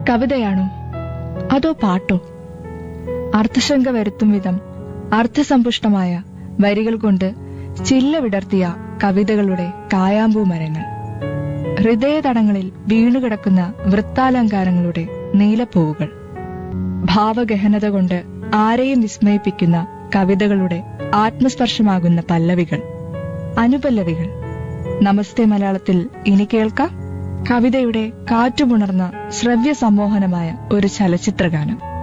കവിതയാണോ അതോ പാട്ടോ അർത്ഥശങ്ക വരുത്തും വിധം അർത്ഥസമ്പുഷ്ടമായ വരികൾ കൊണ്ട് ചില്ല വിടർത്തിയ കവിതകളുടെ കായാമ്പൂ മരങ്ങൾ ഹൃദയതടങ്ങളിൽ വീണുകിടക്കുന്ന വൃത്താലങ്കാരങ്ങളുടെ നീലപ്പൂവുകൾ ഭാവഗഹനത കൊണ്ട് ആരെയും വിസ്മയിപ്പിക്കുന്ന കവിതകളുടെ ആത്മസ്പർശമാകുന്ന പല്ലവികൾ അനുപല്ലവികൾ നമസ്തേ മലയാളത്തിൽ ഇനി കേൾക്കാം കവിതയുടെ കാറ്റുപുണർന്ന ശ്രവ്യ സമ്മോഹനമായ ഒരു ചലച്ചിത്രഗാനം